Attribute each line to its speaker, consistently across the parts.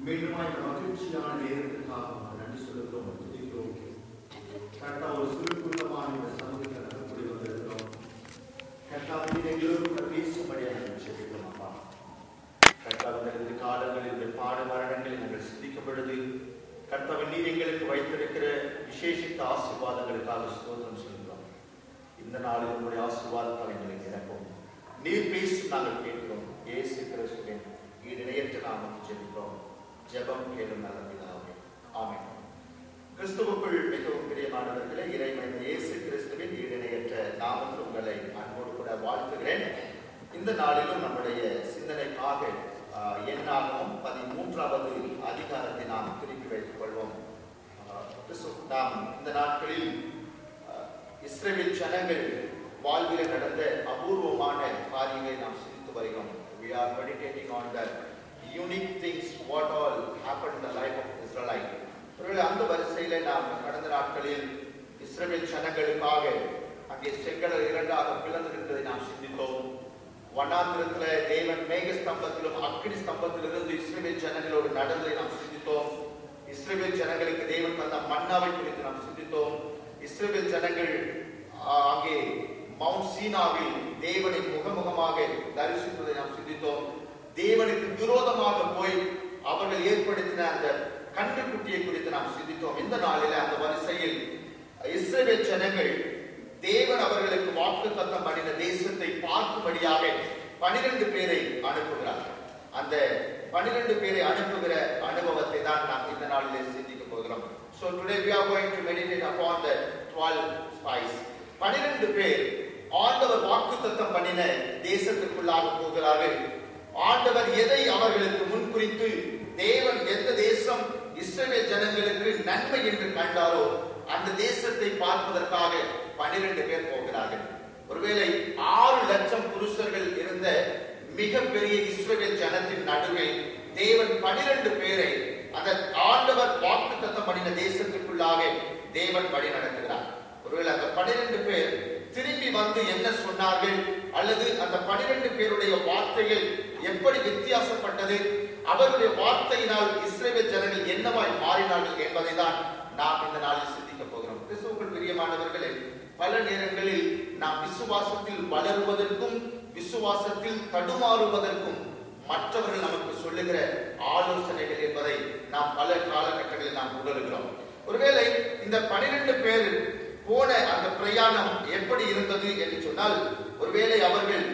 Speaker 1: மீண்டுமாய் இந்த மகிழ்ச்சியான நேரத்துக்காக உமக்கு நன்றி சொல்லுகிறோம் துதிக்கிறோம் கரெக்டா ஒரு சுருக்குள்ளமான இந்த சமூகத்தில் நாங்கள் கூடி வந்திருக்கிறோம் கரெக்டா வந்து எங்களோடு கூட பேசும்படியாக நாங்கள் ஜெபிக்கிறோம் அப்பா கர்த்தாவின் இந்த காலங்களில் இந்த பாட மரணங்களில் நாங்கள் சிந்திக்கும் பொழுது கர்த்தாவின் நீர் எங்களுக்கு வைத்திருக்கிற விசேஷித்த ஆசீர்வாதங்களுக்காக ஸ்தோத்திரம் சொல்கிறோம் இந்த நாளில் உங்களுடைய ஆசீர்வாதத்தால் எங்களுக்கு இறக்கும் நீர் பேசும் நாங்கள் கேட்கிறோம் இயேசு கிறிஸ்துவின் ஈடு இணையற்ற நாமம் ஜெபிக்கிறோம் ஜெபம் கேளும் நல்ல பிதாவே ஆமென் கிறிஸ்துவுக்குள் மிகவும் பிரியமானவர்களே இறைவன் இயேசு கிறிஸ்துவின் ஈடு இணையற்ற நாமத்தில் உங்களை அன்போடு கூட வாழ்த்துகிறேன் இந்த நாளிலும் நம்முடைய சிந்தனைக்காக ஆஹ், எண்ணாகவும் பதிமூன்றாவது அதிகாரத்தை நாம் திருப்பி வைத்துக் கொள்வோம் ஆஹ், கிறிஸ்து- நாம் இந்த நாட்களில் ஆஹ், இஸ்ரேல் ஜனங்கள் வாழ்வில் நடந்த அபூர்வமான காரியங்களை நாம் சிந்தித்து வருகிறோம் we are meditating on the unique things what all happened in the life of Israelite ஒருவேளை அந்த வரிசையில நாம் கடந்த நாட்களில் இஸ்ரேல் ஜனங்களுக்காக அங்கே செங்கடல் இரண்டாக பிளந்திருந்ததை நாம் சிந்தித்தோம் வனாந்திரத்துல தேவன் மேக ஸ்தம்பத்திலும் அக்கினி ஸ்தம்பத்திலிருந்து இஸ்ரேல் ஜனங்களோடு நடந்ததை நாம் சிந்தித்தோம் இஸ்ரேல் ஜனங்களுக்கு தேவன் தந்த மன்னாவை குறித்து நாம் சிந்தித்தோம் இஸ்ரேல் ஜனங்கள் ஆஹ், அங்கே மவுண்ட் சீனாவில் தேவனை முகமுகமாக தரிசித்ததை நாம் சிந்தித்தோம் தேவனுக்கு விரோதமாக போய் அவர்கள் ஏற்படுத்தின அந்த கன்றுக்குட்டியை குறித்து நாம் சிந்தித்தோம் இந்த நாளில அந்த வரிசையில் இஸ்ரேல் ஜனங்கள் தேவன் அவர்களுக்கு வாக்கு தத்தம் பண்ணின தேசத்தை பார்க்கும்படியாக பனிரெண்டு பேரை அனுப்புகிறார் அந்த பனிரெண்டு பேரை அனுப்புகிற அனுபவத்தை தான் நாம் இந்த நாளிலே சிந்திக்க போகிறோம் So today we are going to meditate upon the 12 spies. பனிரெண்டு பேர் ஆண்டவர் வாக்குத்தத்தம் பண்ணின தேசத்துக்குள்ளாக போகிறார்கள் ஆண்டவர் எதை அவர்களுக்கு முன்குறித்து தேவன் எந்த தேசம் இஸ்ரவேல் ஜனங்களுக்கு நன்மை என்று கண்டாரோ அந்த தேசத்தை பார்ப்பதற்காக பனிரெண்டு பேர் போகிறார்கள் ஒருவேளை ஆறு லட்சம் புருஷர்கள் இருந்த மிகப்பெரிய இஸ்ரவேல் ஜனத்தின் நடுவில் தேவன் பனிரெண்டு பேரை அந்த ஆண்டவர் வாக்கு தத்தம் பண்ணின தேசத்துக்குள்ளாக தேவன் வழி நடத்துகிறார் ஒருவேளை அந்த பனிரெண்டு பேர் திரும்பி வந்து என்ன சொன்னார்கள் அல்லது அந்த பனிரெண்டு பேருடைய வார்த்தைகள் எப்படி வித்தியாசப்பட்டது அவருடைய வார்த்தையினால் இஸ்ரேல் ஜனங்கள் என்னவாய் மாறினார்கள் என்பதை தான் நாம் இந்த நாளில் சிந்திக்க போகிறோம் கிறிஸ்துவுக்குள் பிரியமானவர்களே பல நேரங்களில் நாம் விசுவாசத்தில் வளருவதற்கும் விசுவாசத்தில் தடுமாறுவதற்கும் மற்றவர்கள் நமக்கு சொல்லுகிற ஆலோசனைகள் என்பதை நாம் பல காலகட்டங்களில் நாம் உணர்கிறோம் ஒருவேளை இந்த பனிரெண்டு பேர் போன அந்த பிரயாணம் எப்படி இருந்தது என்று சொன்னால் ஒருவேளை அவர்கள்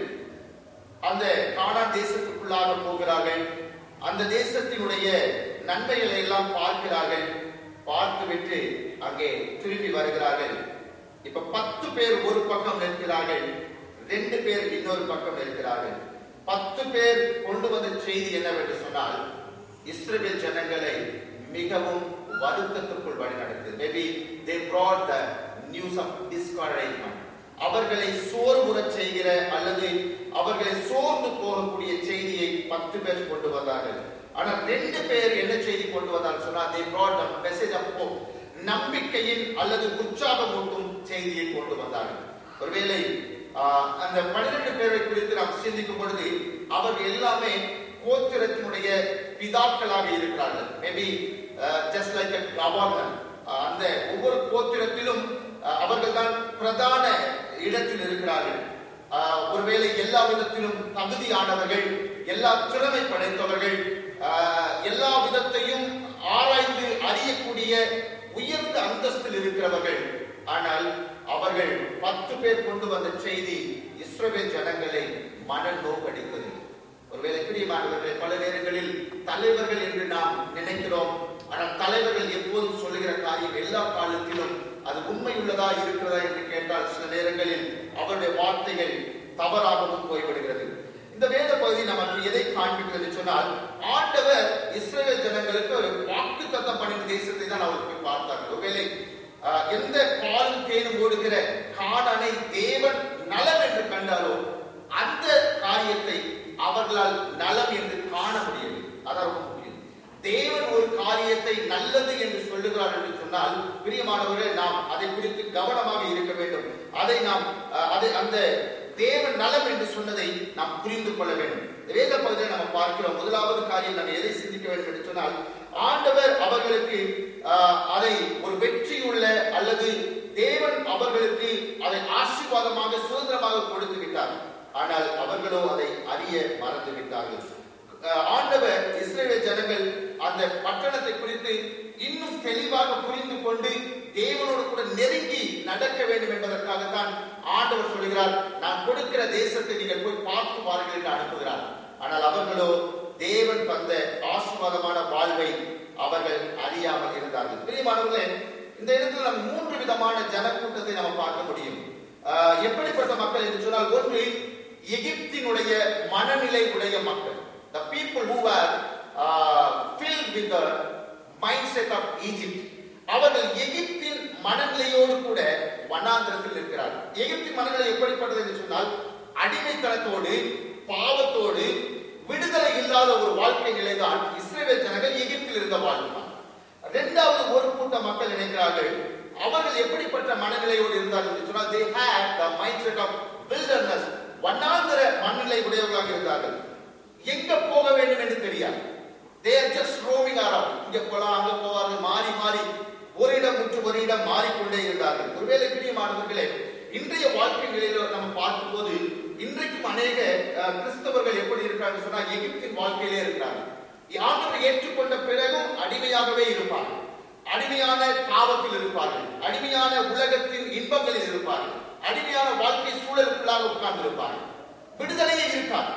Speaker 1: அந்த கானான் தேசத்துக்குள்ளாக போகிறார்கள் அந்த தேசத்தினுடைய நன்மைகளை எல்லாம் பார்க்கிறார்கள் பார்த்துவிட்டு அங்கே திரும்பி வருகிறார்கள் இப்ப பத்து பேர் ஒரு பக்கம் நிற்கிறார்கள் ரெண்டு பேர் இன்னொரு பக்கம் நிற்கிறார்கள் பத்து பேர் கொண்டு வந்த செய்தி என்னவென்று சொன்னால் இஸ்ரேல் ஜனங்களை மிகவும் வருத்தத்திற்குள் வழிநடத்தது maybe they brought the news of discouragement அவர்களை சோர்வுறச் செய்கிற அல்லது அவர்களை சோர்ந்து போகக்கூடிய செய்தியை பத்து பேர் கொண்டு வந்தார்கள் ஆனால் ரெண்டு பேர் என்ன செய்தி கொண்டு வந்தார்கள் சொன்னா they brought a message of hope நம்பிக்கையின் அல்லது உற்சாகமூட்டும் செய்தியை கொண்டு வந்தார்கள் ஒருவேளை ஆஹ், அந்த பன்னிரண்டு பேரை குறித்து நாம் சிந்திக்கும் பொழுது அவர்கள் எல்லாமே கோத்திரத்தினுடைய பிதாக்களாக இருக்கிறார்கள் மேபி ஜஸ்ட் லைக் கவர்னர் அந்த ஒவ்வொரு கோத்திரத்திலும் அவர்கள் தான் பிரதான இடத்தில் இருக்கிறார்கள் ஆஹ், ஒருவேளை எல்லா விதத்திலும் தகுதியானவர்கள் எல்லா திறமை படைத்தவர்கள் ஆஹ், எல்லா விதத்தையும் ஆராய்ந்து அறியக்கூடிய உயர்ந்த அந்தஸ்தில் இருக்கிறவர்கள் ஆனால் அவர்கள் பத்து பேர் கொண்டு வந்த செய்தி இஸ்ரவேல் ஜனங்களை மன நோக்கடித்தது ஒருவேளை பிரியமானவர்களே பல நேரங்களில் தலைவர்கள் என்று நாம் நினைக்கிறோம் ஆனால் தலைவர்கள் எப்போதும் சொல்லுகிற காரியம் எல்லா காலத்திலும் அது உண்மை உள்ளதா இருக்கிறதா என்று கேட்டால் சில நேரங்களில் அவருடைய வார்த்தைகள் தவறாகவும் போய்விடுகிறது இந்த வேத பகுதி நமக்கு எதை காண்பிக்கிறது என்று சொன்னால் ஆண்டவர் இஸ்ரேல் ஜனங்களுக்கு ஒரு வாக்கு தத்தம் பண்ணின தேசத்தை தான் அவர் போய் பார்த்தார்கள் ஒருவேளை ஆஹ், எந்த பாலும் தேனும் ஓடுகிற காடனை தேவன் நலம் என்று கண்டாரோ அந்த காரியத்தை அவர்களால் நலம் என்று காண முடியவில்லை அதான் ரொம்ப முக்கியம் தேவன் ஒரு காரியத்தை நல்லது என்று சொல்லுகிறார் என்று சொன்னால் பிரியமானவர்களே நாம் அதை குறித்து கவனமாக இருக்க வேண்டும் அதை நாம் அஹ், அதை அந்த தேவன் நலம் என்று சொன்னதை நாம் புரிந்து கொள்ள வேண்டும் இந்த வேத பகுதியை நம்ம நாம் பார்க்கிறோம் முதலாவது காரியம் நாம் எதை சிந்திக்க வேண்டும் என்று சொன்னால் ஆண்டவர் அவர்களுக்கு ஆஹ், அதை ஒரு வெற்றியுள்ள அல்லது தேவன் அவர்களுக்கு அதை ஆசீர்வாதமாக சுதந்திரமாக கொடுத்து விட்டார் ஆனால் அவர்களோ அதை அறிய மறந்து விட்டார்கள் அஹ் ஆண்டவர் இஸ்ரேல் ஜனங்கள் அந்த பட்டணத்தை குறித்து இன்னும் தெளிவாக புரிந்து கொண்டு தேவனோடு கூட நெருங்கி நடக்க வேண்டும் என்பதற்காகத்தான் ஆண்டவர் சொல்கிறார் நான் கொடுக்கிற தேசத்தை நீங்கள் போய் பார்த்து வாருங்கள் என்று அனுப்புகிறார் ஆனால் அவர்களோ தேவன் தந்த ஆசீர்வாதமான வாழ்வை அவர்கள் அறியாமல் இருந்தார்கள் பிரியமானவர்களே இந்த இடத்துல நம்ம மூன்று விதமான ஜனக்கூட்டத்தை நம்ம பார்க்க முடியும் ஆஹ் எப்படிப்பட்ட மக்கள் என்று சொன்னால் ஒன்று எகிப்தினுடைய மனநிலை உடைய மக்கள் the people who were uh, filled with the mindset of Egypt அவர்கள் எகிப்தின் மனநிலையோடு கூட வனாந்திரத்தில் இருக்கிறார்கள் எகிப்தின் மனநிலை எப்படிப்பட்டது என்று சொன்னால் அடிமைத்தனத்தோடு பாவத்தோடு விடுதலை இல்லாத ஒரு வாழ்க்கை நிலைதான் இஸ்ரேல் ஜனங்கள் எகிப்தில் இருந்த வாழ்க்கை இரண்டாவது ஒரு கூட்ட மக்கள் நினைக்கிறார்கள் அவர்கள் எப்படிப்பட்ட மனநிலையோடு இருந்தார்கள் என்று சொன்னால் they had the mindset of wilderness வண்ணாந்திர மனநிலை உடையவர்களாக இருந்தார்கள் எங்க போக வேண்டும் என்று தெரியாது they are just roaming around இங்க போலாம் அங்க போவார்கள் மாறி மாறி ஒரு இடம் விட்டு ஒரு இடம் மாறிக்கொண்டே இருந்தார்கள் ஒருவேளை பிரியமானவர்களே இன்றைய வாழ்க்கை நிலையில நம்ம பார்க்கும்போது இன்றைக்கும் அநேக அஹ், கிறிஸ்தவர்கள் எப்படி இருக்கிறார்கள் சொன்னா எகிப்தின் வாழ்க்கையிலே இருக்கிறார்கள் ஆண்டவரை ஏற்றுக்கொண்ட பிறகும் அடிமையாகவே இருப்பார்கள் அடிமையான பாவத்தில் இருப்பார்கள் அடிமையான உலகத்தின் இன்பங்களில் இருப்பார்கள் அடிமையான வாழ்க்கை சூழலுக்குள்ளாக உட்கார்ந்து இருப்பார்கள் விடுதலையே இருக்காது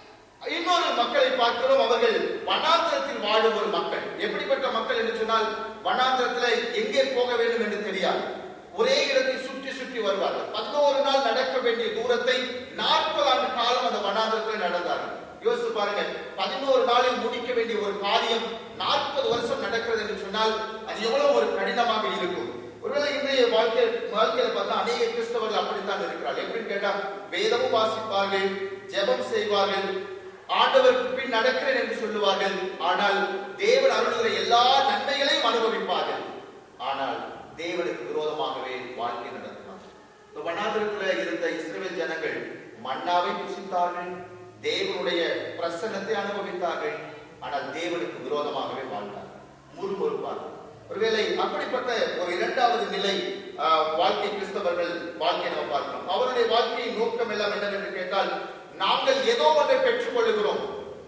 Speaker 1: இன்னொரு மக்களை பார்க்கிறோம் அவர்கள் வனாந்திரத்தில் வாழும் ஒரு மக்கள் எப்படிப்பட்ட மக்கள் என்று சொன்னால் வனாந்திரத்தில் எங்கே போக வேண்டும் என்று தெரியாது ஒரே இடத்தில் சுற்றி சுற்றி வருவார்கள் பதினோரு நாள் நடக்க வேண்டிய தூரத்தை நாற்பது ஆண்டு காலம் அந்த வனாந்திரத்தில் நடந்தார்கள் யோசித்து பாருங்க பதினோரு நாளில் முடிக்க வேண்டிய ஒரு காரியம் நாற்பது வருஷம் நடக்கிறது என்று சொன்னால் அது எவ்வளவு ஒரு கடினமாக இருக்கும் ஒருவேளை இன்றைய வாழ்க்கை வாழ்க்கையில பார்த்தா அநேக கிறிஸ்தவர்கள் அப்படித்தான் இருக்கிறார்கள் எப்படின்னு கேட்டா வேதமும் வாசிப்பார்கள் ஜெபம் செய்வார்கள் ஆண்டவருக்கு பின் நடக்கிறேன் என்று சொல்லுவார்கள் ஆனால் தேவன் அருளுகிற எல்லா நன்மைகளையும் அனுபவிப்பார்கள் ஆனால் தேவனுக்கு விரோதமாகவே வாழ்க்கை நடத்தினார் இந்த வனாந்திரத்தில் இருந்த இஸ்ரவேல் ஜனங்கள் மன்னாவை புசித்தார்கள் தேவனுடைய பிரசன்னத்தை அனுபவித்தார்கள் ஆனால் தேவனுக்கு விரோதமாகவே வாழ்ந்தார்கள் முறுமுறுப்பார்கள் ஒருவேளை அப்படிப்பட்ட ஒரு இரண்டாவது நிலை ஆஹ், வாழ்க்கை கிறிஸ்தவர்கள் வாழ்க்கையை நம்ம பார்க்கிறோம் அவருடைய வாழ்க்கையின் நோக்கம் எல்லாம் என்னவென்று கேட்டால் நாங்கள் ஏதோ ஒன்றை பெற்றுக் கொள்ளுகிறோம்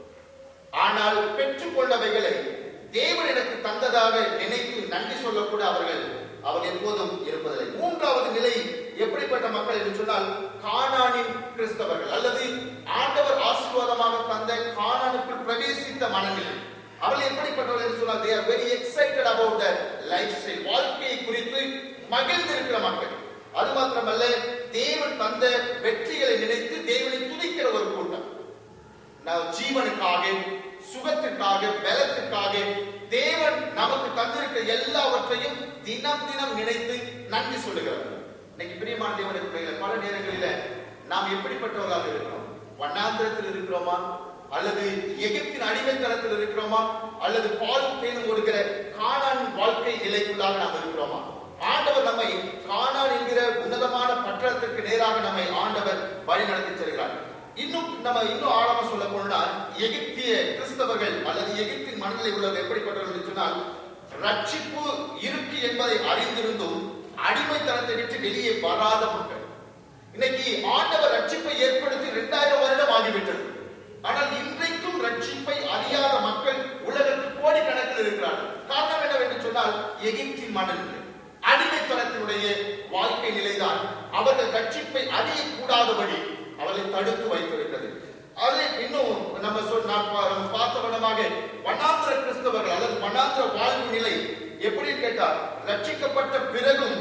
Speaker 1: ஆனால் பெற்றுக்கொண்டவைகளை தேவன் எனக்கு தந்ததாக நினைத்து நன்றி சொல்லக்கூட அவர்கள் அவர் எப்போதும் இருப்பதில்லை மூன்றாவது நிலை எப்படிப்பட்ட மக்கள் என்று சொன்னால் கானானின் கிறிஸ்தவர்கள் அல்லது ஆண்டவர் ஆசீர்வாதமாக தந்த கானானுக்குள் பிரவேசித்த மனநிலை அவர்கள் எப்படிப்பட்டவர்கள் என்று சொன்னால் they are very excited about their lifestyle வாழ்க்கையை குறித்து மகிழ்ந்து இருக்கிற மக்கள் அது மாத்திரமல்ல தேவன் தந்த வெற்றிகளை நினைத்து தேவனை துதிக்கிற ஒரு கூட்டம் நான் ஜீவனுக்காக சுகத்திற்காக பலத்திற்காக தேவன் நமக்கு தந்திருக்கிற எல்லாவற்றையும் தினம் தினம் நினைத்து நன்றி சொல்லுகிறார் இன்னைக்கு பிரியமான தேவனுடைய பிள்ளைகளை பல நேரங்களில நாம் எப்படிப்பட்டவர்களாக இருக்கிறோம் வண்ணாந்திரத்தில் இருக்கிறோமா அல்லது எகிப்தின் அடிமைத்தனத்தில் இருக்கிறோமா அல்லது பால் தேனும் கொடுக்கிற காணான் வாழ்க்கை நிலைக்குள்ளாக நாம் இருக்கிறோமா ஆண்டவர் நம்மை காணான் என்கிற உன்னதமான பட்டணத்திற்கு நேராக நம்மை ஆண்டவர் வழி நடத்தி செல்கிறார் இன்னும் நம்ம இன்னும் ஆழமா சொல்ல போனா எகிப்திய கிறிஸ்தவர்கள் அல்லது எகிப்தின் மனநிலை உள்ளவர்கள் எப்படிப்பட்டவர்கள் என்று சொன்னால் ரட்சிப்பு இருக்கு என்பதை அறிந்திருந்தும் அடிமைத்தனத்தை விட்டு வெளியே வராத மக்கள் இன்னைக்கு ஆண்டவர் ரட்சிப்பை ஏற்படுத்தி இரண்டாயிரம் வருடம் ஆகிவிட்டது ஆனால் இன்றைக்கும் ரட்சிப்பை அறியாத மக்கள் உலகத்தில் கோடிக்கணக்கில் இருக்கிறார்கள் காரணம் என்னவென்று சொன்னால் எகிப்தின் மனநிலை அடிமைத்தனத்தினுடைய வாழ்க்கை நிலைதான் அவர்கள் ரட்சிப்பை அறியக்கூடாதபடி அவர்களை தடுத்து வைத்திருக்கிறது அது இன்னும் நம்ம சொல் நான் பா- நம்ம பார்த்த வண்ணமாக வண்ணாந்திர கிறிஸ்தவர்கள் அல்லது வண்ணாந்திர வாழ்வு நிலை எப்படி கேட்டால் ரட்சிக்கப்பட்ட பிறகும்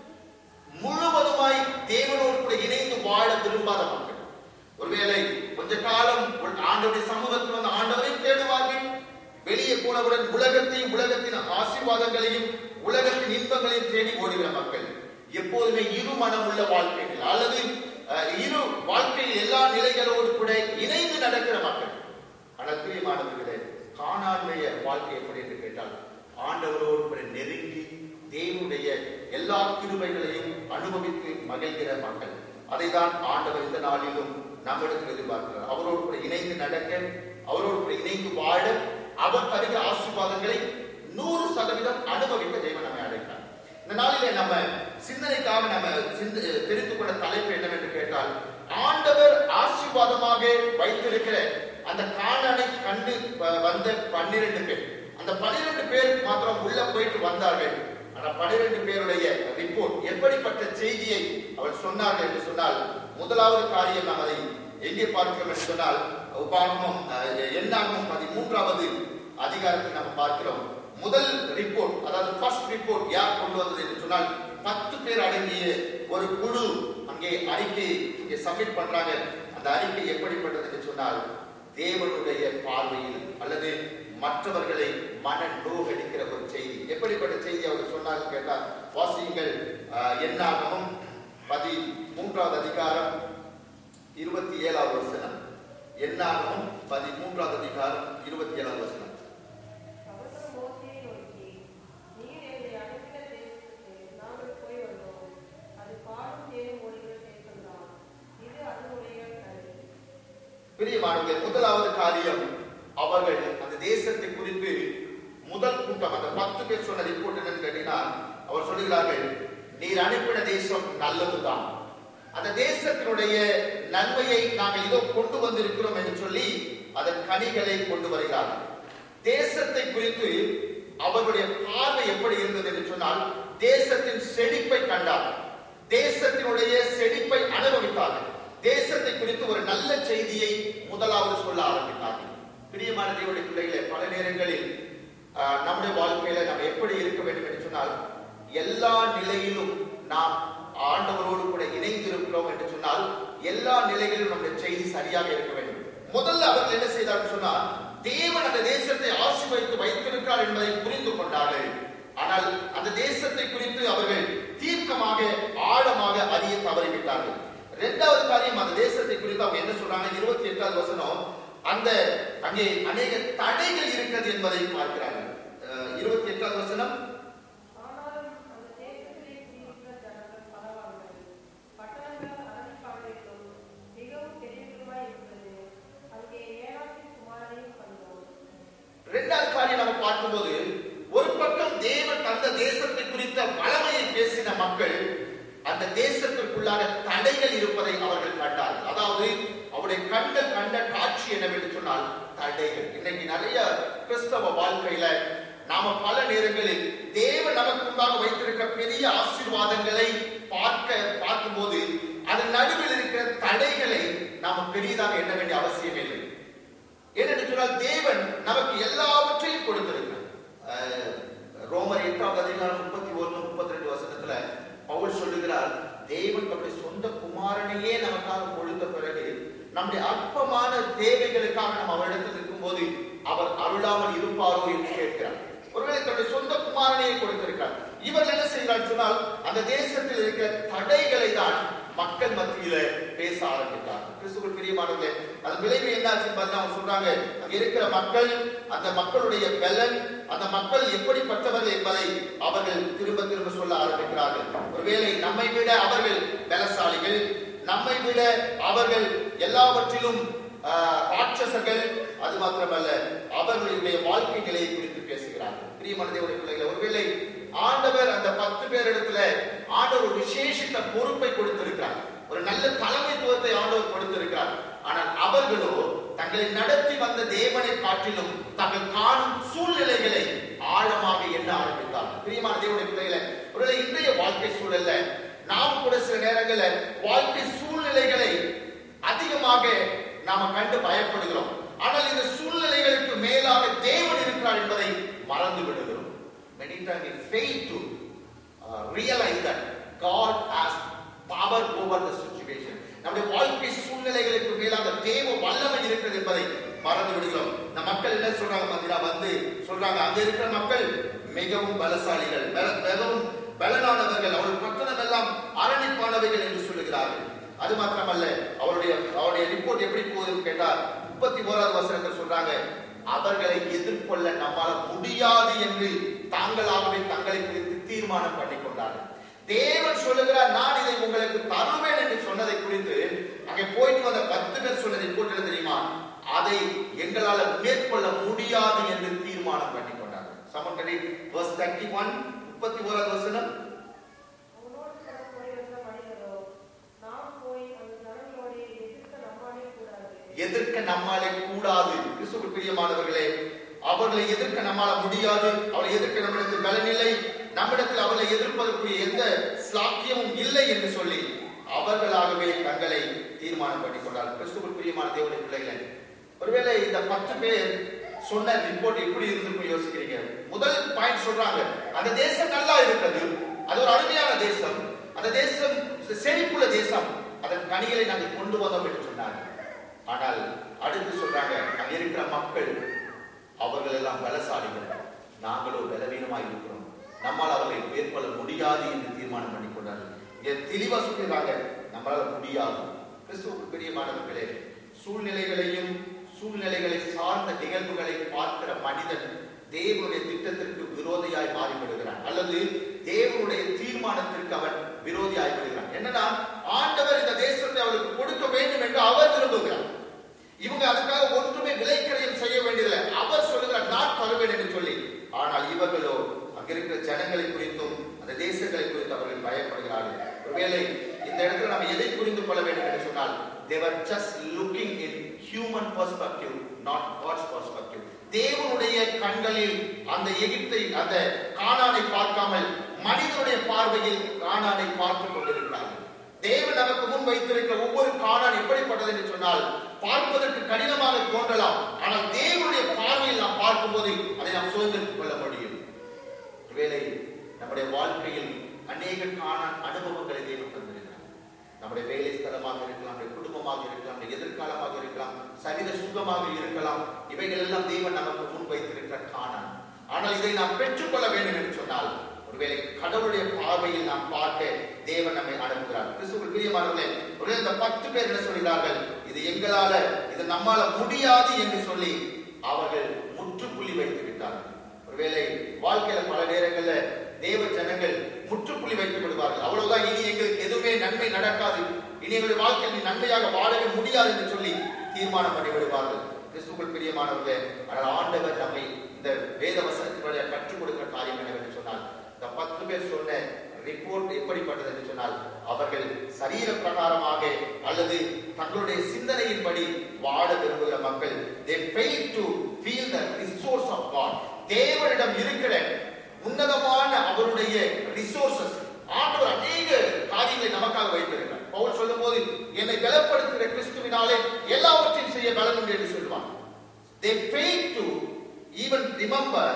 Speaker 1: முழுவதுமாய் தேவனோடு கூட இணைந்து வாழ விரும்பாத மக்கள் ஒருவேளை கொஞ்ச காலம் ஒரு ஆண்டவருடைய சமூகத்தில் வந்து ஆண்டவரை தேடுவார்கள் வெளியே போனவுடன் உலகத்தையும் உலகத்தின் ஆசீர்வாதங்களையும் உலகத்தின் இன்பங்களையும் தேடி ஓடுகிற மக்கள் எப்போதுமே இரு மனம் உள்ள வாழ்க்கைகள் அல்லது அஹ், இரு வாழ்க்கையில் எல்லா நிலைகளோடு கூட இணைந்து நடக்கிற மக்கள் ஆனால் பிரியமானவர்களே காணாமைய வாழ்க்கை எப்படி என்று கேட்டால் ஆண்டவரோடு கூட நெருங்கி தேவனுடைய எல்லா கிருபைகளையும் அனுபவித்து மகிழ்கிற மக்கள் அதைதான் ஆண்டவர் இந்த நாளிலும் நம்மிடத்தில் எதிர்பார்க்கிறார் அவரோடு கூட இணைந்து நடக்க அவரோடு கூட இணைந்து வாழ அவர் தருகிற ஆசீர்வாதங்களை நூறு சதவீதம் அனுபவிக்க தேவன் நம்மை அழைக்கிறார் இந்த நாளிலே நம்ம சிந்தனைக்காக நம்ம சிந்த தெரிந்து கொண்ட தலைப்பு என்னவென்று கேட்டால் ஆண்டவர் ஆசீர்வாதமாக வைத்திருக்கிற அந்த காணனை கண்டு வ- வந்த பன்னிரண்டு பேர் அந்த பன்னிரண்டு பேர் மாத்திரம் உள்ள போயிட்டு வந்தார்கள் ஆனா பன்னிரண்டு பேருடைய ரிப்போர்ட் எப்படிப்பட்ட செய்தியை அவர் சொன்னார்கள் என்று சொன்னால் முதலாவது காரியம் நாம் அதை எங்கே பார்க்கிறோம் என்று சொன்னால் உபாகமம் அஹ், எண்ணாகமம் பதிமூன்றாவது அதிகாரத்தை நாம் பார்க்கிறோம் முதல் ரிப்போர்ட் அதாவது ஃபர்ஸ்ட் ரிப்போர்ட் யார் கொண்டு வந்தது என்று சொன்னால் பத்து பேர் அடங்கிய ஒரு குழு அங்கே அறிக்கை இங்கே சப்மிட் பண்றாங்க அந்த அறிக்கை எப்படிப்பட்டது என்று சொன்னால் தேவனுடைய பார்வையில் அல்லது மற்றவர்களை மன நோகடிக்கிற ஒரு செய்தி எப்படிப்பட்ட செய்தி அவர் சொன்னாங்க கேட்டால் வாசியுங்கள் அஹ், எண்ணாகமம் பதி மூன்றாவது அதிகாரம் இருபத்தி ஏழாவது வசனம் எண்ணாகமம் பதிமூன்றாவது அதிகாரம் இருபத்தி ஏழாவது வசனம்
Speaker 2: அவர்கள் மோசேயை நோக்கி, நீர் எங்களை அனுப்பின தேசத்துக்கு நாங்கள் போய் வந்தோம். அது பாலும் தேனும் ஓடுகிற தேசம்தான். இது அதனுடைய கனி.
Speaker 1: பிரியமானவர்களே முதலாவது காரியம் அவர்கள் அந்த தேசத்தை குறித்து முதல் கூட்டம் அந்த பத்து பேர் சொன்ன ரிப்போர்ட் என்னன்னு கேட்டீங்கன்னா அவர் சொல்லுகிறார்கள் நீர் அனுப்பின தேசம் நல்லதுதான் அந்த தேசத்தினுடைய நன்மையை நாங்கள் இதோ கொண்டு வந்திருக்கிறோம் என்று சொல்லி அதன் கனிகளை கொண்டு வருகிறார்கள் தேசத்தை குறித்து அவர்களுடைய பார்வை எப்படி இருந்தது என்று சொன்னால் தேசத்தின் செழிப்பை கண்டார் தேசத்தினுடைய செழிப்பை அனுபவித்தார்கள் தேசத்தை குறித்து ஒரு நல்ல செய்தியை முதலாவது சொல்ல ஆரம்பித்தார்கள் பிரியமான தேவனுடைய பிள்ளைகளே பல நேரங்களில் ஆஹ், நம்முடைய வாழ்க்கையில நாம் எப்படி இருக்க வேண்டும் என்று சொன்னால் எல்லா நிலையிலும் நாம் ஆண்டவரோடு கூட இணைந்திருக்கிறோம் என்று சொன்னால் எல்லா நிலைகளிலும் நம்முடைய செய்தி சரியாக இருக்க வேண்டும் முதல்ல அவர்கள் என்ன செய்தார்கள் சொன்னால் தேவன் அந்த தேசத்தை ஆசீர்வதித்து வைத்திருக்கிறார் என்பதை புரிந்து கொண்டார்கள் ஆனால் அந்த தேசத்தை குறித்து அவர்கள் தீர்க்கமாக ஆழமாக அறிய தவறிவிட்டார்கள் இரண்டாவது காரியம் அந்த தேசத்தை குறித்து அவங்க என்ன சொல்றாங்க இருபத்தி எட்டாவது வசனம் அந்த அங்கே அநேக தடைகள் இருக்கிறது என்பதை பார்க்கிறார்கள் அஹ், இருபத்தி எட்டாவது வசனம்
Speaker 2: ஆனாலும் அந்த தேசத்திலே குடியிருக்கிற ஜனங்கள் பலவான்கள். பட்டணங்கள் அரணிப்பாளையங்களும் மிகவும் பெரியவர்களுமாய் இருக்கிறது. அங்கே ஏனாத்தின் குமாரனையும் கண்டோம்.
Speaker 1: இரண்டாவது காரியம் நம்ம பார்க்கும்போது ஒரு பக்கம் தேவன் அந்த தேசத்தை குறித்த வளமையை பேசின மக்கள் அந்த தேசத்திற்குள்ளாக தடைகள் இருப்பதை அவர்கள் கண்டார்கள் அதாவது அவருடைய கண்ட கண்ட காட்சி என்னவென்று சொன்னால் தடைகள் இன்னைக்கு நிறைய கிறிஸ்தவ வாழ்க்கையில நாம பல நேரங்களில் தேவன் நமக்கு முன்பாக வைத்திருக்கிற பெரிய ஆசீர்வாதங்களை பார்க்க பார்க்கும்போது அதன் நடுவில் இருக்கிற தடைகளை நாம பெரியதாக எண்ண வேண்டிய அவசியம் இல்லை ஏனென்று சொன்னால் தேவன் நமக்கு எல்லாவற்றையும் கொடுத்திருக்கிறார் அஹ், ரோமர் எட்டாவது அதிகாரம் முப்பத்தி ஒன்று முப்பத்தி ரெண்டு வசனத்துல பவுல் சொல்லுகிறார் தேவன் தம்முடைய சொந்த குமாரனையே நமக்காக கொடுத்த பிறகு நம்முடைய அற்பமான தேவைகளுக்காக நம்ம அவரிடத்தில் இருக்கும்போது அவர் அருளாமல் இருப்பாரோ என்று கேட்கிறார் ஒருவேளை தன்னுடைய சொந்த குமாரனையே கொடுத்திருக்கிறார் இவர்கள் என்ன செய்கிறார் சொன்னால் அந்த தேசத்தில் இருக்கிற தடைகளை தான் மக்கள் மத்தியில பேச ஆரம்பித்தார் கிறிஸ்துவுக்குள் பிரியமானவர்களே அது விளைவு என்னாச்சுன்னு பார்த்தா அவங்க சொல்றாங்க அங்க இருக்கிற மக்கள் அந்த மக்களுடைய பலன் அந்த மக்கள் எப்படிப்பட்டவர்கள் என்பதை அவர்கள் திரும்ப திரும்ப சொல்ல ஆரம்பிக்கிறார்கள் ஒருவேளை நம்மை விட அவர்கள் பலசாலிகள் நம்மை விட அவர்கள் எல்லாவற்றிலும் ஆஹ், ராட்சசர்கள் அது மாத்திரமல்ல அவர்களுடைய வாழ்க்கை நிலையை குறித்து பேசுகிறார்கள் பிரியமான தேவனுடைய பிள்ளைகளை ஒருவேளை ஆண்டவர் அந்த பத்து பேரிடத்துல ஆண்டவர் ஒரு விசேஷித்த பொறுப்பை கொடுத்திருக்கிறார் ஒரு நல்ல தலைமைத்துவத்தை ஆண்டவர் கொடுத்திருக்கிறார் ஆனால் அவர்களோ தங்களை நடத்தி வந்த தேவனை காட்டிலும் தங்கள் காணும் சூழ்நிலைகளை ஆழமாக எண்ண ஆரம்பித்தார்கள் பிரியமான தேவனுடைய பிள்ளைகளை ஒருவேளை இன்றைய வாழ்க்கை சூழல்ல நாம் கூட சில நேரங்களில் வாழ்க்கை சூழ்நிலைகளை அதிகமாக நாம கண்டு பயப்படுகிறோம் ஆனால் இந்த சூழ்நிலைகளுக்கு மேலாக தேவன் இருக்கிறார் என்பதை மறந்து விடுகிறோம் many times we fail to uh, realize that God has power over the situation நம்முடைய வாழ்க்கை சூழ்நிலைகளுக்கு மேலாக தேவ வல்லமை இருக்கிறது என்பதை மறந்து விடுகிறோம் இந்த மக்கள் என்ன சொல்றாங்க பார்த்தீங்கன்னா வந்து சொல்றாங்க அங்க இருக்கிற மக்கள் மிகவும் பலசாலிகள் பல- மிகவும் பலனானவர்கள் அவர்கள் பட்டணம் எல்லாம் அரணிப்பானவைகள் என்று சொல்லுகிறார்கள் அது மாத்திரமல்ல அவருடைய அவருடைய ரிப்போர்ட் எப்படி போகுதுன்னு கேட்டா முப்பத்தி ஓராவது வசனத்தில் சொல்றாங்க அவர்களை எதிர்கொள்ள நம்மால முடியாது என்று தாங்களாகவே தங்களை குறித்து தீர்மானம் பண்ணி கொண்டார்கள் தேவன் சொல்லுகிறார் நான் இதை உங்களுக்கு தருவேன் என்று சொன்னதை குறித்து அங்கே போயிட்டு வந்த பத்து பேர் சொன்ன ரிப்போர்ட் என்ன தெரியுமா அதை எங்களால மேற்கொள்ள முடியாது என்று தீர்மானம் பண்ணி கொண்டாங்க சமன் verse 31 முப்பத்தி ஓராவது வசனம்
Speaker 2: அவனோடு கூட போயிருந்த மனிதரோ நாம் போய் அந்த ஜனங்களோடு எதிர்க்க நம்மாலே கூடாது
Speaker 1: எதிர்க்க நம்மாலே கூடாது கிறிஸ்துவுக்கு பிரியமானவர்களே அவர்களை எதிர்க்க நம்மால முடியாது அவளை எதிர்க்க நம்மிடத்தில் பலனில்லை நம்மிடத்தில் அவர்களை எதிர்ப்பதற்குரிய எந்த சாக்கியமும் இல்லை என்று சொல்லி அவர்களாகவே தங்களை தீர்மானம் பண்ணி கொண்டார்கள் கிறிஸ்துவுக்கு பிரியமான தேவனுடைய பிள்ளைகளே ஒருவேளை இந்த பத்து பேர் சொன்ன ரிப்போர்ட் எப்படி இருந்திருக்கும் யோசிக்கிறீங்க முதல் பாயிண்ட் சொல்றாங்க அந்த தேசம் நல்லா இருக்கிறது அது ஒரு அருமையான தேசம் அந்த தேசம் செழிப்புள்ள தேசம் அதன் கனிகளை நாங்கள் கொண்டு வந்தோம் என்று சொன்னாங்க ஆனால் அடுத்து சொல்றாங்க அங்க இருக்கிற மக்கள் அவர்கள் எல்லாம் பலசாலிகள் நாங்களோ பலவீனமாய் இருக்கிறோம் நம்மால் அவர்களை மேற்கொள்ள முடியாது என்று தீர்மானம் பண்ணி கொண்டார்கள் இங்க தெளிவா சொல்லிடுறாங்க நம்மளால முடியாது கிறிஸ்துவுக்கு பிரியமானவர்களே சூழ்நிலைகளையும் சூழ்நிலைகளை சார்ந்த நிகழ்வுகளை பார்க்கிற மனிதன் தேவனுடைய திட்டத்திற்கு விரோதியாய் மாறிவிடுகிறான் அல்லது தேவனுடைய தீர்மானத்திற்கு அவன் விரோதியாய் விடுகிறான் என்னன்னா ஆண்டவர் இந்த தேசத்தை அவளுக்கு கொடுக்க வேண்டும் என்று அவர் விரும்புகிறார் இவங்க அதுக்காக ஒன்றுமே விலைக்கரையும் செய்ய வேண்டியதில்லை அவர் சொல்லுகிறார் நான் தருவேன் என்று சொல்லி ஆனால் இவர்களோ அங்க இருக்கிற ஜனங்களை குறித்தும் அந்த தேசங்களை குறித்து அவர்கள் பயப்படுகிறார்கள் ஒருவேளை இந்த இடத்துல நம்ம எதை புரிந்து கொள்ள வேண்டும் என்று சொன்னால் they were just looking in human perspective not god's perspective தேவனுடைய கண்களில் அந்த எகிப்தை அந்த கானானை பார்க்காமல் மனிதனுடைய பார்வையில் கானானை பார்த்துக் கொண்டிருக்கிறார்கள் தேவன் நமக்கு முன் வைத்திருக்கிற ஒவ்வொரு காணான் எப்படிப்பட்டது என்று சொன்னால் பார்ப்பதற்கு கடினமாக தோன்றலாம் ஆனால் தேவனுடைய பார்வையில் நாம் பார்க்கும்போது அதை நாம் சுதந்திரித்துக் கொள்ள முடியும் ஒருவேளை நம்முடைய வாழ்க்கையில் அநேக காணான் அனுபவங்களை தேவன் தந்திருக்கிறார் நம்முடைய வேலை ஸ்தலமாக இருக்கலாம் நம்முடைய குடும்பமாக இருக்கலாம் நம்முடைய எதிர்காலமாக இருக்கலாம் சரீர சுகமாக இருக்கலாம் இவைகள் எல்லாம் தேவன் நமக்கு முன் வைத்திருக்கிற காணான் ஆனால் இதை நாம் பெற்றுக்கொள்ள வேண்டும் என்று சொன்னால் ஒருவேளை கடவுளுடைய பார்வையில் நாம் பார்க்க தேவன் நம்மை அனுப்புகிறார் கிறிஸ்துவுக்கு பிரியமானவர்களே ஒருவேளை இந்த பத்து பேர் என்ன சொல்கிறார்கள் இது எங்களால இது நம்மால முடியாது என்று சொல்லி அவர்கள் முற்றுப்புள்ளி வைத்து விட்டார்கள் ஒருவேளை வாழ்க்கையில பல நேரங்கள்ல தேவ ஜனங்கள் முற்றுப்புள்ளி வைத்து விடுவார்கள் அவ்வளவுதான் இனி எங்களுக்கு எதுவுமே நன்மை நடக்காது இனி எங்களுடைய வாழ்க்கையில் நன்மையாக வாழவே முடியாது என்று சொல்லி தீர்மானம் பண்ணி விடுவார்கள் கிறிஸ்துக்குள் பிரியமானவர்களே ஆனால் ஆண்டவர் நம்மை இந்த வேத வசனத்தினுடைய கற்றுக் கொடுக்கிற காரியம் என்னவென்று சொன்னால் இந்த பத்து பேர் சொன்ன ரிப்போர்ட் எப்படிப்பட்டது என்று சொன்னால் அவர்கள் சரீர பிரகாரமாக அல்லது தங்களுடைய சிந்தனையின்படி வாழ விரும்புகிற மக்கள் they fail to feel the resource of God தேவனிடம் இருக்கிற உன்னதமான அவருடைய ரிசோர்சஸ் ஆண்டவர் அநேக காரியங்களை நமக்காக வைத்திருக்கிறார் பவுல் சொல்லும்போது என்னை பலப்படுத்துகிற கிறிஸ்துவினாலே எல்லாவற்றையும் செய்ய பலன் உண்டு என்று சொல்லுவான் they fail to even remember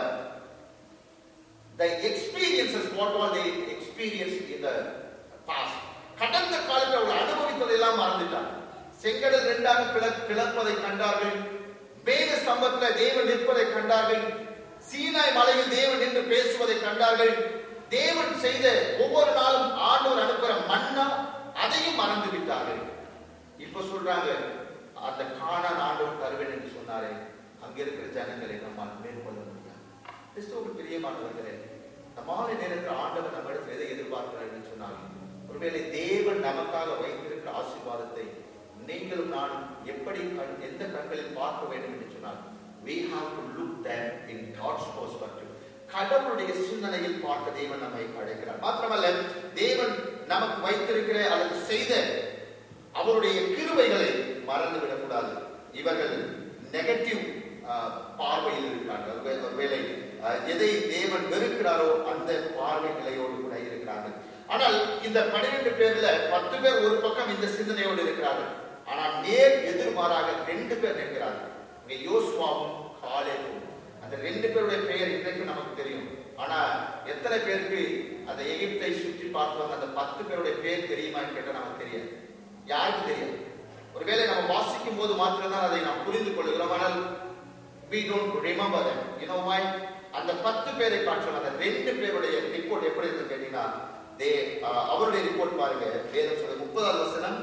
Speaker 1: the experiences what all they experienced in the past கடந்த காலத்தில் அவர்கள் அனுபவித்ததை எல்லாம் மறந்துட்டார் செங்கடல் இரண்டாக பிள- பிளப்பதை கண்டார்கள் வேத ஸ்தம்பத்தில் தேவன் நிற்பதை கண்டார்கள் சீனாய் மலையில் தேவன் நின்று பேசுவதை கண்டார்கள் தேவன் செய்த ஒவ்வொரு நாளும் ஆண்டவர் அனுப்புகிற மன்னா அதையும் மறந்து விட்டார்கள் இப்ப சொல்றாங்க அந்த காணான் ஆண்டவர் தருவேன் என்று சொன்னாரே அங்க இருக்கிற ஜனங்களை நம்மால் மேற்கொள்ள முடியாது கிறிஸ்துவுக்கு பிரியமானவர்களே இந்த மாலை நேரத்தில் ஆண்டவர் நம்மிடத்தில் எதை எதிர்பார்க்கிறார் என்று சொன்னால் ஒருவேளை தேவன் நமக்காக வைத்திருக்கிற ஆசீர்வாதத்தை நீங்களும் நானும் எப்படி கண்- எந்த கண்களில் பார்க்க வேண்டும் என்று சொன்னால் we have to look them in God's perspective கடவுளுடைய சிந்தனையில் பார்க்க தேவன் நம்மை அழைக்கிறார் மாத்திரமல்ல தேவன் நமக்கு வைத்திருக்கிற அல்லது செய்த அவருடைய கிருபைகளை மறந்து விடக்கூடாது இவர்கள் நெகட்டிவ் பார்வையில் இருக்கிறார்கள் ஒருவே- ஒருவேளை அஹ், எதை தேவன் வெறுக்கிறாரோ அந்த பார்வை நிலையோடு கூட இருக்கிறார்கள் ஆனால் இந்த பன்னிரெண்டு பேர்ல பத்து பேர் ஒரு பக்கம் இந்த சிந்தனையோடு இருக்கிறார்கள் ஆனால் நேர் எதிர்மாறாக ரெண்டு பேர் நிற்கிறார்கள் இங்க யோசுவாவும் காலேபும் அந்த ரெண்டு பேருடைய பெயர் இன்றைக்கும் நமக்கு தெரியும் ஆனா எத்தனை பேருக்கு அந்த எகிப்தை சுற்றி பார்த்தவங்க அந்த பத்து பேருடைய பேர் தெரியுமான்னு கேட்டா நமக்கு தெரியாது யாருக்கு தெரியாது ஒருவேளை நம்ம வாசிக்கும் போது மாத்திரம்தான் அதை நாம் புரிந்து கொள்கிறோம் ஆனால் we don't remember them you know why அந்த பத்து பேரை காட்டும் அந்த ரெண்டு பேருடைய ரிப்போர்ட் எப்படி இருந்து கேட்டீங்கன்னா தே அவருடைய ரிப்போர்ட் பாருங்க வேதம் சொல்ல முப்பதாவது வசனம்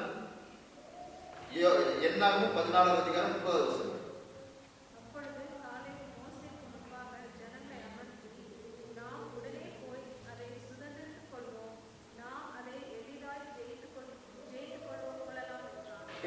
Speaker 1: யோ- என்னாகும் பதினாலாவது அதிகாரம் முப்பதாவது வசனம்
Speaker 3: அப்பொழுது காலேப் மோசேக்கு முன்பாக ஜனங்களை அமர்த்தி, நாம் உடனே போய் அதை சுதந்தரித்துக் கொள்வோம்.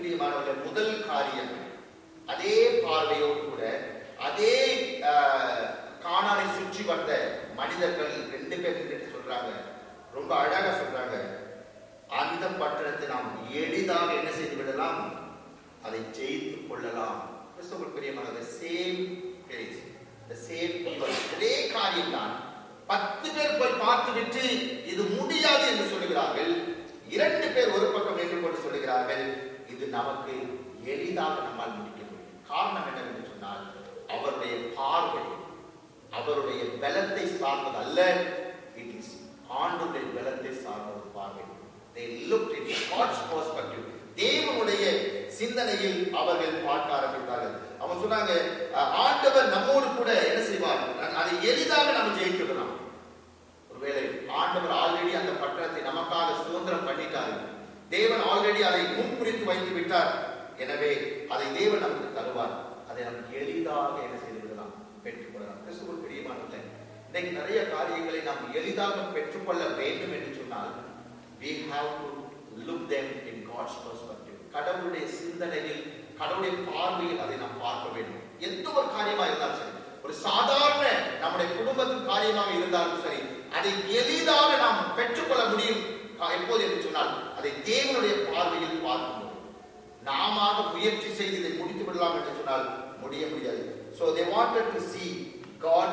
Speaker 1: பிரியமானவர்கள் முதல் காரியம் அதே பார்வையோடு கூட அதே ஆஹ், கானானை சுற்றி வந்த மனிதர்கள் ரெண்டு பேர் நின்னுட்டு சொல்றாங்க ரொம்ப அழகா சொல்றாங்க அந்த பட்டணத்தை நாம் எளிதாக என்ன செய்து விடலாம் அதை ஜெயித்து கொள்ளலாம் கிறிஸ்துவுக்குள் பிரியமானது same place the same people ஒரே காரியம் தான் பத்து பேர் போய் பார்த்து விட்டு இது முடியாது என்று சொல்லுகிறார்கள் இரண்டு பேர் ஒரு பக்கம் நின்று கொண்டு சொல்லுகிறார்கள் இது நமக்கு எளிதாக நம்மால் முடிக்க முடியும் காரணம் என்னவென்று சொன்னால் அவருடைய பார்வை அவருடைய பலத்தை சார்ந்தது அல்ல இட் இஸ் ஆண்டுடைய பலத்தை சார்ந்த ஒரு பார்வை they looked in God's perspective தேவனுடைய சிந்தனையில் அவர்கள் பார்க்க ஆரம்பித்தார்கள் அவங்க சொன்னாங்க அஹ், ஆண்டவர் நம்மோடு கூட என்ன செய்வார் அதை எளிதாக நம்ம ஜெயித்துடலாம் ஒருவேளை ஆண்டவர் ஆல்ரெடி அந்த பட்டணத்தை நமக்காக சுதந்திரம் பண்ணிட்டார் தேவன் ஆல்ரெடி அதை முன்குறித்து வைத்து விட்டார் எனவே அதை தேவன் நமக்கு தருவார் அதை நமக்கு எளிதாக என்ன செய்து விடலாம் பெற்றுக்கொள்ளலாம் கிறிஸ்துவுக்குள் பிரியமானவர்களே இன்னைக்கு நிறைய காரியங்களை நாம் எளிதாக பெற்றுக்கொள்ள வேண்டும் என்று சொன்னால் we have to look them in God's perspective கடவுளுடைய சிந்தனையில் கடவுளுடைய பார்வையில் அதை நாம் பார்க்க வேண்டும் எந்த ஒரு காரியமா இருந்தாலும் சரி ஒரு சாதாரண நம்முடைய குடும்பத்தின் காரியமாக இருந்தாலும் சரி அதை எளிதாக நாம் பெற்றுக்கொள்ள முடியும் கா- எப்போது என்று சொன்னால் அதை தேவனுடைய பார்வையில் பார்க்கும்போது நாம முயற்சி செய்து இதை முடித்து விடலாம் என்று சொன்னால் முடிய முடியாது so they wanted to see god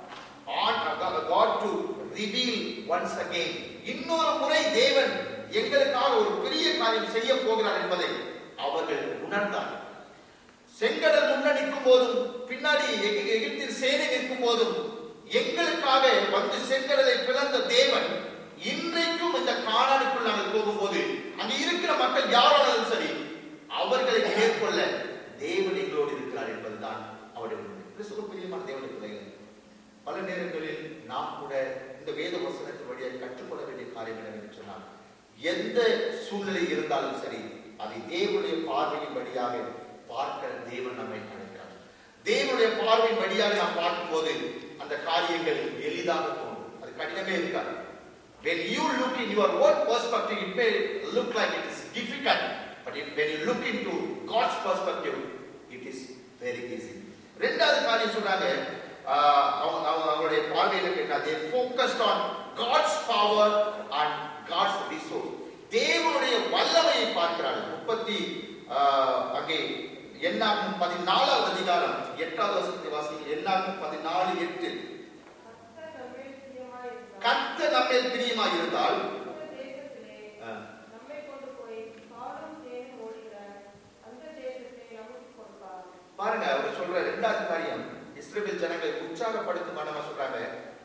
Speaker 1: on god to reveal once again இன்னொரு முறை தேவன் எங்களுக்காக ஒரு பெரிய காரியம் செய்ய போகிறார் என்பதை அவர்கள் உணர்ந்தார்கள் செங்கடல் முன்ன நிற்கும் போதும் பின்னாடி எகி- எகிப்தின் சேனை நிற்கும் போதும் எங்களுக்காக வந்து செங்கடலை பிளந்த தேவன் இன்றைக்கும் இந்த காணானுக்குள் நாங்கள் போகும்போது அங்க இருக்கிற மக்கள் யாரானாலும் சரி அவர்களை மேற்கொள்ள தேவன் எங்களோடு இருக்கிறார் என்பதுதான் அவருடைய உண்மை கிறிஸ்துவுக்கு பிரியமான தேவனுடைய பிள்ளைகள் பல நேரங்களில் நாம் கூட இந்த வேத வசனத்தின் வழியாக கற்றுக்கொள்ள வேண்டிய காரியம் என்னவென்று சொன்னால் எந்த சூழ்நிலை இருந்தாலும் சரி அதை தேவனுடைய பார்வையின் வழியாக பார்க்க தேவன் நம்மை அழைக்கிறார் தேவனுடைய பார்வையின் வழியாக நாம் பார்க்கும்போது அந்த காரியங்கள் எளிதாக தோணும் அது கடினமே இருக்காது when you look in your own perspective it may look like it is difficult but if, when you look into God's perspective it is very easy ரெண்டாவது காரியம் சொல்றாங்க ஆஹ், அவங்க- அவங்க- அவங்களுடைய பார்வையில கேட்டா they focused on God's power and God's resource தேவனுடைய வல்லமையை பார்க்கிறார்கள் முப்பத்தி ஆஹ், அங்கே எண்ணாகும் பதினாலாவது அதிகாரம் எட்டாவது வசனத்தை வாசிக்க எண்ணாகும் பதினாலு எட்டு
Speaker 2: கர்த்தர் நம்மேல் பிரியமாயிருந்தார்.
Speaker 1: கர்த்தர் நம்மேல் பிரியமாய் இருந்தால்
Speaker 2: அந்த தேசத்திலே
Speaker 1: ஆஹ்,
Speaker 2: நம்மை கொண்டு போய் பாலும் தேனும் ஓடுகிற அந்த தேசத்தை நமக்கு கொடுப்பார்
Speaker 1: பாருங்க அவர் சொல்ற ரெண்டாவது காரியம் இஸ்ரேல் ஜனங்களை உற்சாகப்படுத்தும் மனமா சொல்றாங்க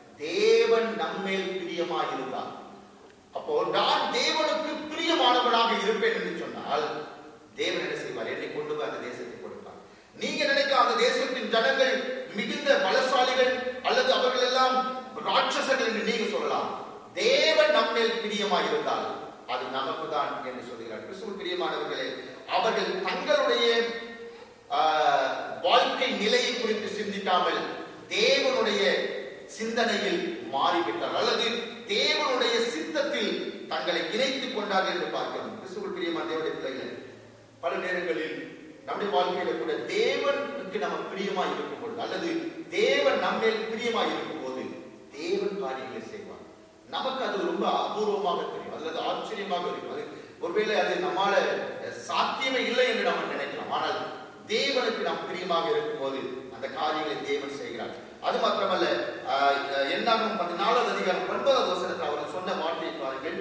Speaker 1: தேவன் நம்மேல் பிரியமாய் இருந்தார் அப்போ நான் தேவனுக்கு பிரியமானவனாக இருப்பேன் என்று சொன்னால் தேவன் என்ன செய்வார் என்னை கொண்டு போய் அந்த தேசத்தை கொடுப்பார் நீங்க நினைக்கலாம் அந்த தேசத்தின் ஜனங்கள் மிகுந்த பலசாலிகள் அல்லது அவர்கள் எல்லாம் ராட்சசர்கள் என்று நீங்க சொல்லலாம் தேவன் நம்மேல் பிரியமாய் இருந்தால் அது நமக்கு தான் என்று சொல்கிறார் கிறிஸ்துவ பிரியமானவர்களே அவர்கள் தங்களுடைய ஆஹ், வாழ்க்கை நிலையை குறித்து சிந்திக்காமல் தேவனுடைய சிந்தனையில் மாறிவிட்டார் அல்லது தேவனுடைய சித்தத்தில் தங்களை இணைத்துக் கொண்டார்கள் என்று பார்க்கிறோம் கிறிஸ்துவுக்குள் பிரியமான தேவனுடைய பிள்ளைகள் பல நேரங்களில் நம்முடைய வாழ்க்கையில கூட தேவனுக்கு நம்ம பிரியமா இருக்கும் பொழுது அல்லது தேவன் நம்மேல் பிரியமா இருக்கும் போது தேவன் காரியங்களை செய்வார் நமக்கு அது ரொம்ப அபூர்வமாக தெரியும் அல்லது ஆச்சரியமாக இருக்கும் அது ஒருவேளை அது நம்மால அஹ், சாத்தியமே இல்லை என்று நம்ம நினைக்கலாம் ஆனால் தேவனுக்கு நாம் பிரியமாக இருக்கும்போது அந்த காரியங்களை தேவன் செய்கிறார் அது மாத்திரமல்ல ஆஹ், என்னாகும் பதினாலாவது அதிகாரம் ஒன்பதாவது வசனத்தில் அவர் சொன்ன வார்த்தையை பாருங்கள்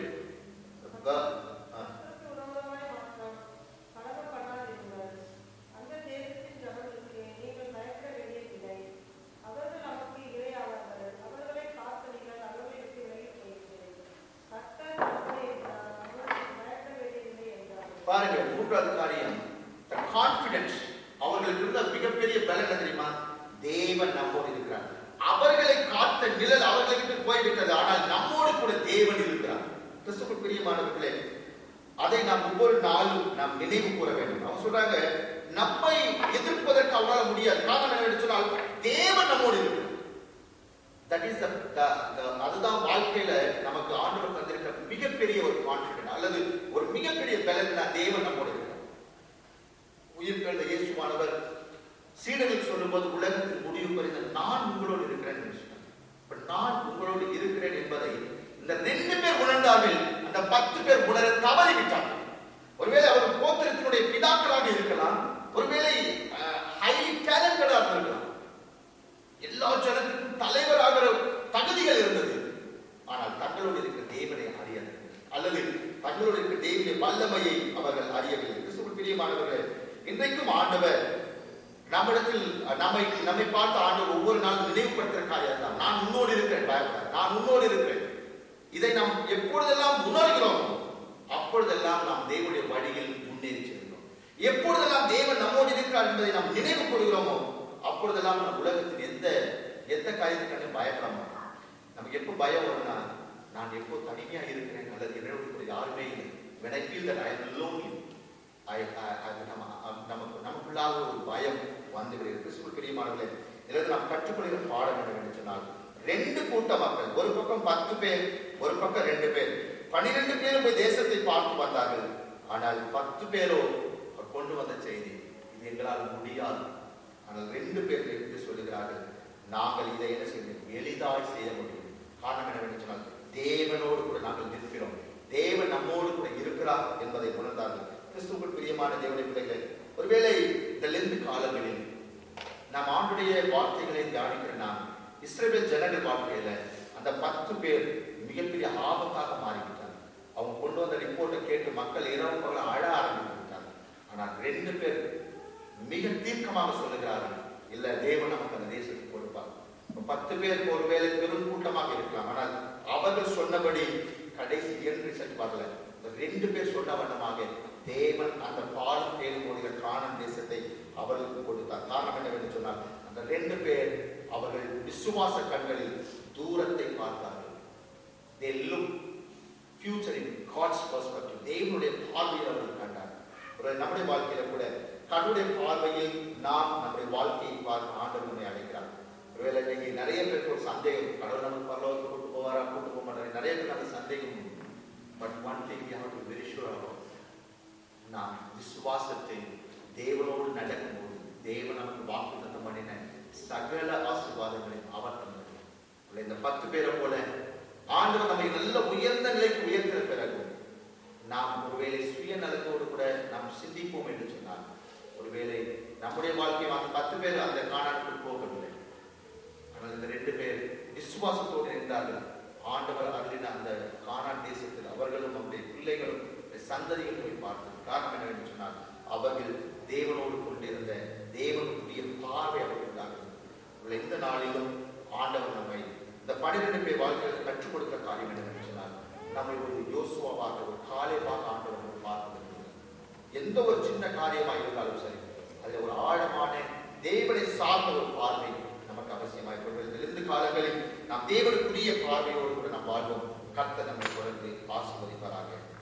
Speaker 1: க- ஆஹ்,
Speaker 2: கர்த்தருக்கு விரோதமாய் மாத்திரம் கலகம் பண்ணாதிருங்கள். அந்த தேசத்தின் ஜனங்களுக்கு நீங்கள் பயப்பட வேண்டியதில்லை. அவர்கள் நமக்கு இரையாவார்கள். அவர்களை காத்து நீங்கள் அவர்களை விட்டு விலகிப் போயிருங்கள். கர்த்தர் நம்மோடு இருக்கிறார். அவர்களுக்கு பயப்பட வேண்டியதில்லை என்றார்.
Speaker 1: பாருங்க மூன்றாவது காரியம் கான்பிடன்ஸ் அவர்களுக்கு இருந்த மிகப்பெரிய பலன் என்ன தெரியுமா தேவன் நம்மோடு இருக்கிறார் அவர்களை காத்த நிழல் அவர்களை விட்டு போய்விட்டது ஆனால் நம்மோடு கூட தேவன் இருக்கிறார் கிறிஸ்துவுக்கு பிரியமானவர்களே அதை நாம் ஒவ்வொரு நாளும் நாம் நினைவு கூற வேண்டும் அவங்க சொல்றாங்க நம்மை எதிர்ப்பதற்கு அவரால் முடியாது காரணம் என்னன்னு சொன்னால் தேவன் நம்மோடு இருக்கிறார் தட் இஸ் அதுதான் வாழ்க்கையில நமக்கு ஆண்டவர் தந்திருக்கிற மிகப்பெரிய ஒரு கான்பிடன்ட் அல்லது ஒரு மிகப்பெரிய பலன் தேவன் நம்மோடு இருக்கிறார் உயிர்த்தெழுந்த இயேசுவானவர் சீடர்களுக்கு சொல்லும்போது உலகத்தில் முடிவு பெறுந்த நான் உங்களோடு இருக்கிறேன் என்று சொன்னார் இப்ப நான் உங்களோடு இருக்கிறேன் என்பதை இந்த ரெண்டு பேர் உணர்ந்தார்கள் அந்த பத்து பேர் உணர தவறிவிட்டார்கள் ஒருவேளை அவர் கோத்திரத்தினுடைய பிதாக்களாக இருக்கலாம் ஒருவேளை ஹைலி டேலண்டடா இருந்திருக்கலாம் எல்லா ஜனத்துக்கும் தலைவராகிற தகுதிகள் இருந்தது ஆனால் தங்களோடு இருக்கிற தேவனை அறியவில்லை அல்லது தங்களோடு இருக்கிற தேவனுடைய வல்லமையை அவர்கள் அறியவில்லை கிறிஸ்துவுக்கு பிரியமானவர்களே இன்றைக்கும் ஆண்டவர் நம்மிடத்தில் நம்மை நம்மை பார்த்த ஆண்டவர் ஒவ்வொரு நாளும் நினைவுபடுத்துகிற காரியம் தான் நான் உன்னோடு இருக்கிறேன் பயப்படாத நான் உன்னோடு இருக்கிறேன் இதை நாம் எப்பொழுதெல்லாம் உணர்கிறோம் அப்பொழுதெல்லாம் நாம் தேவனுடைய வழியில் முன்னேறி செல்கிறோம் எப்பொழுதெல்லாம் தேவன் நம்மோடு இருக்கிறார் என்பதை நாம் நினைவு கொள்கிறோமோ அப்பொழுதெல்லாம் நம்ம உலகத்தின் எந்த எந்த காரியத்துக்கான பயப்பட மாட்டோம் நமக்கு எப்போ பயம் வரும்னா நான் எப்போ தனிமையா இருக்கிறேன் அல்லது என்னோட கூட யாருமே இல்லை when I feel that I am lonely I, I, I, நம்ம நமக்கு நமக்குள்ளாக ஒரு பயம் வந்து விடுகிறது கிறிஸ்துவுக்கு பிரியமானவர்களே இதிலிருந்து நாம் கற்றுக்கொள்கிற பாடம் என்னவென்று சொன்னால் ரெண்டு கூட்ட மக்கள் ஒரு பக்கம் பத்து பேர் ஒரு பக்கம் ரெண்டு பேர் பனிரெண்டு பேரும் போய் தேசத்தை பார்த்து வந்தார்கள் ஆனால் பத்து பேரோ அவர் கொண்டு வந்த செய்தி இது எங்களால் முடியாது ஆனால் ரெண்டு பேர் எடுத்து சொல்லுகிறார்கள் நாங்கள் இதை என்ன செய்ய எளிதாய் செய்ய முடியும் காரணம் என்னவென்று சொன்னால் தேவனோடு கூட நாங்கள் நிற்கிறோம் தேவன் நம்மோடு கூட இருக்கிறார் என்பதை உணர்ந்தார்கள் கிறிஸ்துவுக்குள் பிரியமான தேவனுடைய பிள்ளைகளே ஒருவேளை இந்த லெந்து காலங்களில் நாம் ஆண்டுடைய வார்த்தைகளை தியானிக்கிற நாம் இஸ்ரேல் ஜனங்கள் வாழ்க்கையில அந்த பத்து பேர் மிகப்பெரிய ஆபத்தாக மாறிவிட்டாங்க அவங்க கொண்டு வந்த ரிப்போர்ட்டை கேட்டு மக்கள் இரவு பகல அழ ஆரம்பித்து விட்டாங்க ஆனால் ரெண்டு பேர் மிக தீர்க்கமாக சொல்லுகிறார்கள் இல்ல தேவன் நமக்கு அந்த தேசத்தை கொடுப்பார் இப்ப பத்து பேர் ஒருவேளை பெரும் கூட்டமாக இருக்கலாம் ஆனால் அவர்கள் சொன்னபடி கடைசி என்று ரிசல்ட் வரல இந்த ரெண்டு பேர் சொன்ன வண்ணமாக தேவன் அந்த பாலும் தேடும் போடுகிற காணன் தேசத்தை அவர்களுக்கு கொடுத்தார் காரணம் என்னவென்று சொன்னால் அந்த ரெண்டு பேர் அவர்கள் விசுவாச கண்களில் தூரத்தை பார்த்தார்கள் they look future in God's perspective தேவனுடைய பார்வையில் அவர்கள் கண்டார் ஒரு நம்முடைய வாழ்க்கையில கூட கடவுளுடைய பார்வையில் நாம் நம்முடைய வாழ்க்கையை பார்த்து ஆண்டவர் நம்மை அழைக்கிறார் ஒருவேளை இன்னைக்கு நிறைய பேருக்கு ஒரு சந்தேகம் கடவுள் நமக்கு பரலோகத்துக்கு கூட்டு போவாரா கூட்டு போக மாட்டாரு நிறைய பேருக்கு அந்த சந்தேகம் உண்டு but one thing we have to very sure about நாம் விசுவாசத்தை தேவனோடு நடக்கும்போது தேவன் நமக்கு வாக்கு தத்தம் பண்ணின சகல ஆசீர்வாதங்களையும் அவர் தந்தார் இந்த பத்து பேரை போல ஆண்டவர் நம்மை நல்ல உயர்ந்த நிலைக்கு உயர்த்தின பிறகு நாம் ஒருவேளை சுயநலத்தோடு கூட நாம் சிந்திப்போம் என்று சொன்னால் ஒருவேளை நம்முடைய வாழ்க்கையை அந்த பத்து பேர் அந்த காணாட்டுக்கு போகவில்லை ஆனால் இந்த ரெண்டு பேர் விசுவாசத்தோடு இருந்தார்கள் ஆண்டவர் அருளின அந்த கானான் தேசத்தில் அவர்களும் நம்முடைய பிள்ளைகளும் சந்ததிகள் போய் பார்த்தது காரணம் என்னவென்று சொன்னால் அவர்கள் தேவனோடு கொண்டிருந்த தேவனுடைய பார்வை அவர்களுக்கு இந்த நாளிலும் ஆண்டவர் நம்மை இந்த பன்னிரெண்டு பேர் வாழ்க்கையில் கற்றுக் கொடுத்த காரியம் என்னவென்று சொன்னால் நம்மை ஒரு யோசுவாவாக ஒரு காலைவாக ஆண்டவர் நம்மை பார்த்து எந்த ஒரு சின்ன காரியமாக இருந்தாலும் சரி அதில் ஒரு ஆழமான தேவனை சார்ந்த ஒரு பார்வை நமக்கு அவசியமாக இருந்து காலங்களில் நாம் தேவனுக்குரிய பார்வையோடு கூட நாம் வாழ்வோம் கர்த்தர் நம்மை தொடர்ந்து ஆசீர்வதிப்பாராக